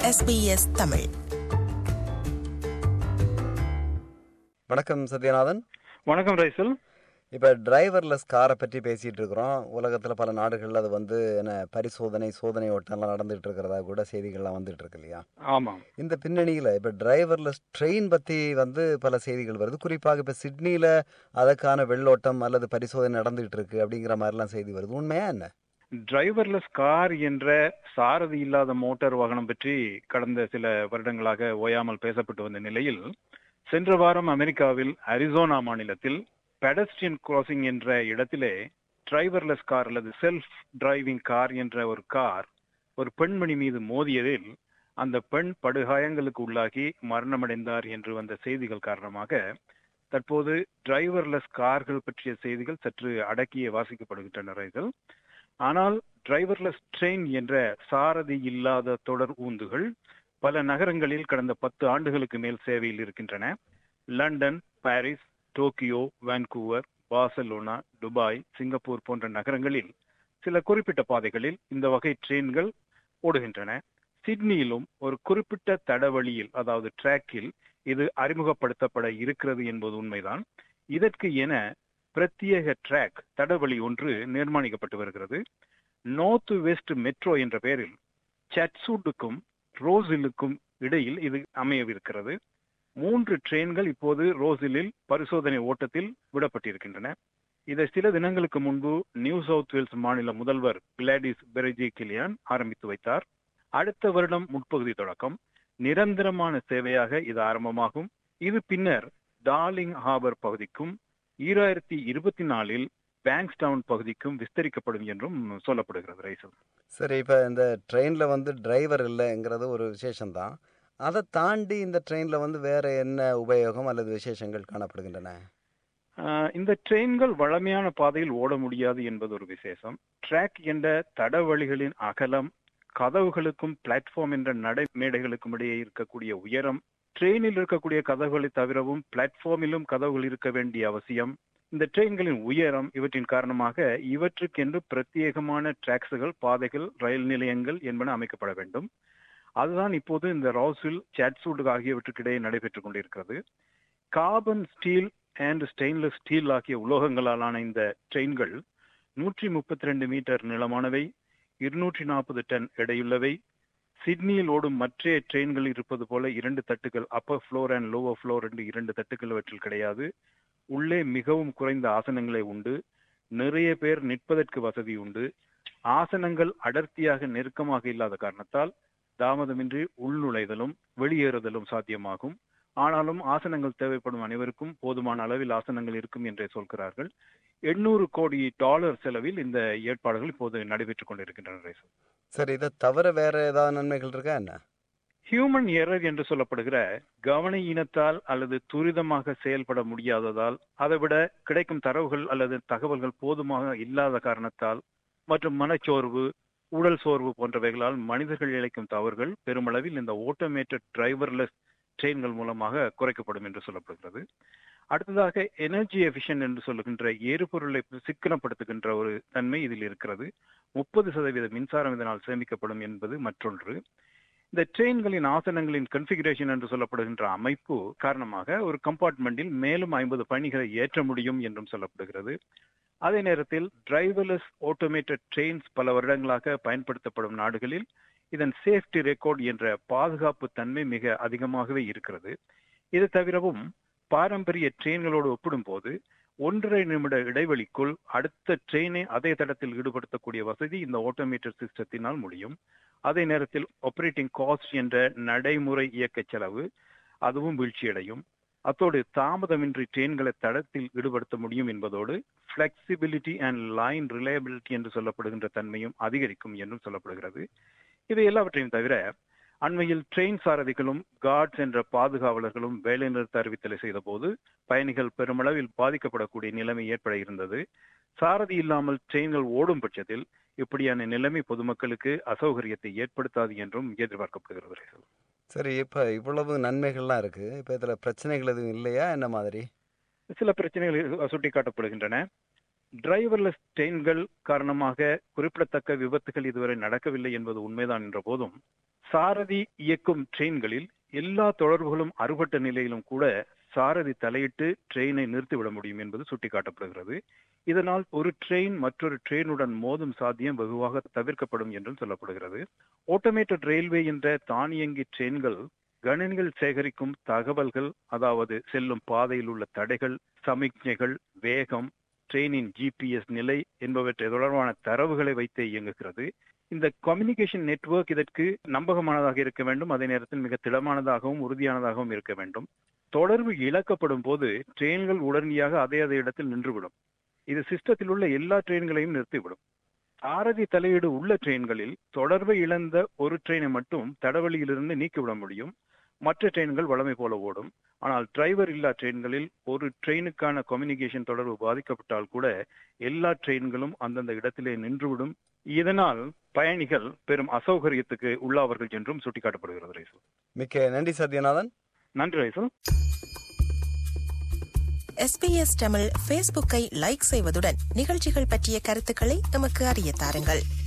SBS Tamil வணக்கம் சத்யநாதன் வணக்கம் ரைசல் இப்போ டிரைவர்லெஸ் காரை பற்றி பேசிகிட்டு இருக்கிறோம் உலகத்தில் பல நாடுகளில் அது வந்து என்ன பரிசோதனை சோதனை ஓட்டம்லாம் நடந்துகிட்டு இருக்கிறதா கூட செய்திகள்லாம் வந்துட்டு இருக்கு இல்லையா ஆமாம் இந்த பின்னணியில் இப்போ டிரைவர்லெஸ் ட்ரெயின் பற்றி வந்து பல செய்திகள் வருது குறிப்பாக இப்போ சிட்னியில் அதற்கான வெள்ளோட்டம் அல்லது பரிசோதனை நடந்துகிட்டு இருக்கு அப்படிங்கிற மாதிரிலாம் செய்தி வருது உண்மையா என்ன டிரைவர்லெஸ் கார் என்ற சாரதி இல்லாத மோட்டார் வாகனம் பற்றி கடந்த சில வருடங்களாக ஓயாமல் பேசப்பட்டு வந்த நிலையில் சென்ற வாரம் அமெரிக்காவில் அரிசோனா மாநிலத்தில் பெடஸ்ட்ரியன் கிராசிங் என்ற இடத்திலே டிரைவர்லெஸ் கார் அல்லது செல்ஃப் டிரைவிங் கார் என்ற ஒரு கார் ஒரு பெண்மணி மீது மோதியதில் அந்த பெண் படுகாயங்களுக்கு உள்ளாகி மரணமடைந்தார் என்று வந்த செய்திகள் காரணமாக தற்போது டிரைவர்லெஸ் கார்கள் பற்றிய செய்திகள் சற்று அடக்கிய வாசிக்கப்படுகின்றன ஆனால் டிரைவர்லெஸ் ட்ரெயின் என்ற சாரதி இல்லாத தொடர் ஊந்துகள் பல நகரங்களில் கடந்த பத்து ஆண்டுகளுக்கு மேல் சேவையில் இருக்கின்றன London Paris Tokyo Vancouver Barcelona Dubai Singapore போன்ற நகரங்களில் சில குறிப்பிட்ட பாதைகளில் இந்த வகை ட்ரெயின்கள் ஓடுகின்றன சிட்னியிலும் ஒரு குறிப்பிட்ட தடவழியில் அதாவது டிராக்கில் இது அறிமுகப்படுத்தப்பட இருக்கிறது என்பது உண்மைதான் இதற்கு என பிரத்யேக ட்ராக் தடவழி ஒன்று நிர்மாணிக்கப்பட்டு வருகிறது நோர்த் வெஸ்ட் மெட்ரோ என்ற பெயரில் சட்சூட்டுக்கும் ரோசிலுக்கும் இடையில் இது அமையவிருக்கிறது மூன்று ட்ரெயின்கள் இப்போது ரோசிலில் பரிசோதனை ஓட்டத்தில் விடப்பட்டிருக்கின்றன இதை சில தினங்களுக்கு முன்பு நியூ சவுத் வேல்ஸ் மாநில முதல்வர் கிளாடிஸ் பெரஜி கிலியான் ஆரம்பித்து வைத்தார் அடுத்த வருடம் முற்பகுதி தொடக்கம் நிரந்தரமான சேவையாக இது ஆரம்பமாகும் இது பின்னர் டார்லிங் ஹார்பர் பகுதிக்கும் ஈராயிரத்தி இருபத்தி நாலில் பேங்க்ஸ்டவுன் பகுதிக்கும் விஸ்தரிக்கப்படும் என்றும் சொல்லப்படுகிறது ரைசல் சரி இப்போ இந்த ட்ரெயினில் வந்து டிரைவர் இல்லைங்கிறது ஒரு விசேஷம்தான் அதை தாண்டி இந்த ட்ரெயினில் வந்து வேற என்ன உபயோகம் அல்லது விசேஷங்கள் காணப்படுகின்றன ஆஹ் இந்த ட்ரெயின்கள் வழமையான பாதையில் ஓட முடியாது என்பது ஒரு விசேஷம் ட்ராக் என்ற தடவழிகளின் அகலம் கதவுகளுக்கும் பிளாட்ஃபார்ம் என்ற நடை மேடைகளுக்கும் இடையே இருக்கக்கூடிய உயரம் ட்ரெயினில் இருக்கக்கூடிய கதவுகளை தவிரவும் பிளாட்ஃபார்மிலும் கதவுகள் இருக்க வேண்டிய அவசியம் இந்த ட்ரெயின்களின் உயரம் இவற்றின் காரணமாக இவற்றுக்கென்று பிரத்யேகமான டிராக்ஸுகள் பாதைகள் ரயில் நிலையங்கள் என்பன அமைக்கப்பட வேண்டும் அதுதான் இப்போது இந்த ராசில் சாட்சூட் ஆகியவற்றுக்கு இடையே நடைபெற்றுக் கொண்டிருக்கிறது carbon steel and stainless steel ஆகிய உலோகங்களாலான இந்த ட்ரெயின்கள் நூற்றி முப்பத்தி ரெண்டு மீட்டர் நீளமானவை இருநூற்றி நாற்பது டன் எடையுள்ளவை சிட்னியில் ஓடும் மற்ற ட்ரெயின்கள் இருப்பது போல இரண்டு தட்டுகள் upper floor and lower floor என்று இரண்டு தட்டுகள் இவற்றில் கிடையாது உள்ளே மிகவும் குறைந்த ஆசனங்களே உண்டு நிறைய பேர் நிற்பதற்கு வசதி உண்டு ஆசனங்கள் அடர்த்தியாக நெருக்கமாக இல்லாத காரணத்தால் தாமதமின்றி உள்நுழைதலும் வெளியேறுதலும் சாத்தியமாகும் ஆனாலும் ஆசனங்கள் தேவைப்படும் அனைவருக்கும் போதுமான அளவில் ஆசனங்கள் இருக்கும் என்றே சொல்கிறார்கள் எண்ணூறு கோடி டாலர் செலவில் இந்த ஏற்பாடுகள் இப்போது நடைபெற்றுக் கொண்டிருக்கின்றன சரி இதை தவிர வேற ஏதாவது நன்மைகள் இருக்கா என்ன ஹியூமன் எரர் என்று சொல்லப்படுகிற கவன ஈனத்தால் அல்லது துரிதமாக செயல்பட முடியாததால் அதை விட கிடைக்கும் தரவுகள் அல்லது தகவல்கள் போதுமாக இல்லாத காரணத்தால் மற்றும் மனச்சோர்வு உடல் சோர்வு போன்றவைகளால் மனிதர்கள் இழைக்கும் தவறுகள் பெருமளவில் இந்த ஓட்டோமேட்டட் டிரைவர்லெஸ் ட்ரெயின்கள் மூலமாக குறைக்கப்படும் என்று சொல்லப்படுகிறது அடுத்ததாக எனர்ஜி எஃபிஷியன்ட் என்று சொல்லுகின்ற எரிபொருளை சிக்கனப்படுத்துகின்ற ஒரு தன்மை இதில் இருக்கிறது முப்பது சதவீத மின்சாரம் இதனால் சேமிக்கப்படும் என்பது மற்றொன்று இந்த ட்ரெயின்களின் ஆசனங்களின் கன்ஃபிகரேஷன் என்று சொல்லப்படுகின்ற அமைப்பு காரணமாக ஒரு கம்பார்ட்மெண்டில் மேலும் ஐம்பது பயணிகளை ஏற்ற முடியும் என்றும் சொல்லப்படுகிறது அதே நேரத்தில் டிரைவர்லெஸ் ஆட்டோமேட்டட் ட்ரெயின்ஸ் பல வருடங்களாக பயன்படுத்தப்படும் நாடுகளில் இதன் சேஃப்டி ரெக்கார்ட் என்ற பாதுகாப்பு தன்மை மிக அதிகமாகவே இருக்கிறது இது தவிரவும் பாரம்பரிய ட்ரெயின்களோடு ஒப்பிடும்போது ஒன்றரை நிமிட இடைவெளிக்குள் அடுத்த ட்ரெயினை அதே தடத்தில் ஈடுபடுத்தக்கூடிய வசதி இந்த ஆட்டோமேட்டட் சிஸ்டத்தினால் முடியும் அதே நேரத்தில் ஆபரேட்டிங் காஸ்ட் என்ற நடைமுறை இயக்க செலவு அதுவும் வீழ்ச்சியடையும் அத்தோடு தாமதமின்றி ட்ரெயின்களை தடத்தில் ஈடுபடுத்த முடியும் என்பதோடு பிளெக்சிபிலிட்டி அண்ட் லைன் ரிலையபிலிட்டி என்று சொல்லப்படுகின்ற தன்மையும் அதிகரிக்கும் என்றும் சொல்லப்படுகிறது இவை எல்லாவற்றையும் தவிர அண்மையில் ட்ரெயின் சாரதிகளும் கார்ட்ஸ் என்ற பாதுகாவலர்களும் வேலைநிறுத்த அறிவித்தலை செய்த போது பயணிகள் பெருமளவில் பாதிக்கப்படக்கூடிய நிலைமை ஏற்பட இருந்தது சாரதி இல்லாமல் ட்ரெயின்கள் ஓடும் பட்சத்தில் இப்படியான நிலைமை பொதுமக்களுக்கு அசௌகரியத்தை ஏற்படுத்தாது என்றும் எதிர்பார்க்கப்படுகிறது சரி இப்போ இவ்வளவு நன்மைகள்லாம் இருக்கு இப்போ இதில் பிரச்சனைகள் எதுவும் இல்லையா என்ன மாதிரி சில பிரச்சனைகள் சுட்டிக்காட்டப்படுகின்றன டிரைவர்லெஸ் ட்ரெயின்கள் காரணமாக குறிப்பிடத்தக்க விபத்துகள் இதுவரை நடக்கவில்லை என்பது உண்மைதான் என்ற போதும் சாரதி இயக்கும் ட்ரெயின்களில் எல்லா தொடர்புகளும் அறுபட்ட நிலையிலும் கூட சாரதி தலையிட்டு ட்ரெயினை நிறுத்திவிட முடியும் என்பது சுட்டிக்காட்டப்படுகிறது இதனால் ஒரு ட்ரெயின் மற்றொரு ட்ரெயினுடன் மோதும் சாத்தியம் வெகுவாக தவிர்க்கப்படும் என்றும் சொல்லப்படுகிறது ஆட்டோமேட்டட் ரயில்வே என்ற தானியங்கி ட்ரெயின்கள் கணினிகள் சேகரிக்கும் தகவல்கள் அதாவது செல்லும் பாதையில் உள்ள தடைகள் சமிக்ஞைகள் வேகம் ட்ரெயினின் ஜிபிஎஸ் நிலை என்பவற்றை தொடர்பான தரவுகளை வைத்தே இயங்குகிறது இந்த கம்யூனிகேஷன் நெட்வொர்க் இதற்கு நம்பகமானதாக இருக்க வேண்டும் அதே நேரத்தில் மிக திடமானதாகவும் உறுதியானதாகவும் இருக்க வேண்டும் தொடர்பு இழக்கப்படும் போது ட்ரெயின்கள் உடனடியாக அதே அதே இடத்தில் நின்றுவிடும் இது சிஸ்டத்தில் உள்ள எல்லா ட்ரெயின்களையும் நிறுத்திவிடும் சாரதி தலையீடு உள்ள ட்ரெயின்களில் தொடர்பை இழந்த ஒரு ட்ரெயினை மட்டும் தடவழியிலிருந்து நீக்கிவிட முடியும் மற்ற ட்ரெயின்கள் வளமை போல ஓடும் ஆனால் டிரைவர் இல்லா ட்ரெயின்களில் ஒரு ட்ரெயினுக்கான கம்யூனிகேஷன் தொடர்பு பாதிக்கப்பட்டால் கூட எல்லா ட்ரெயின்களும் அந்தந்த இடத்திலே நின்றுவிடும் இதனால் பயணிகள் பெரும் அசௌகரியத்துக்கு உள்ளாவார்கள் என்றும் சுட்டிக்காட்டப்படுகிறது ரைசல் மிக்க நன்றி சத்யநாதன் நன்றி ரைசல் எஸ்பிஎஸ் தமிழ் ஃபேஸ்புக்கை லைக் செய்வதுடன் நிகழ்ச்சிகள் பற்றிய கருத்துக்களை எமக்கு அறிய தாருங்கள்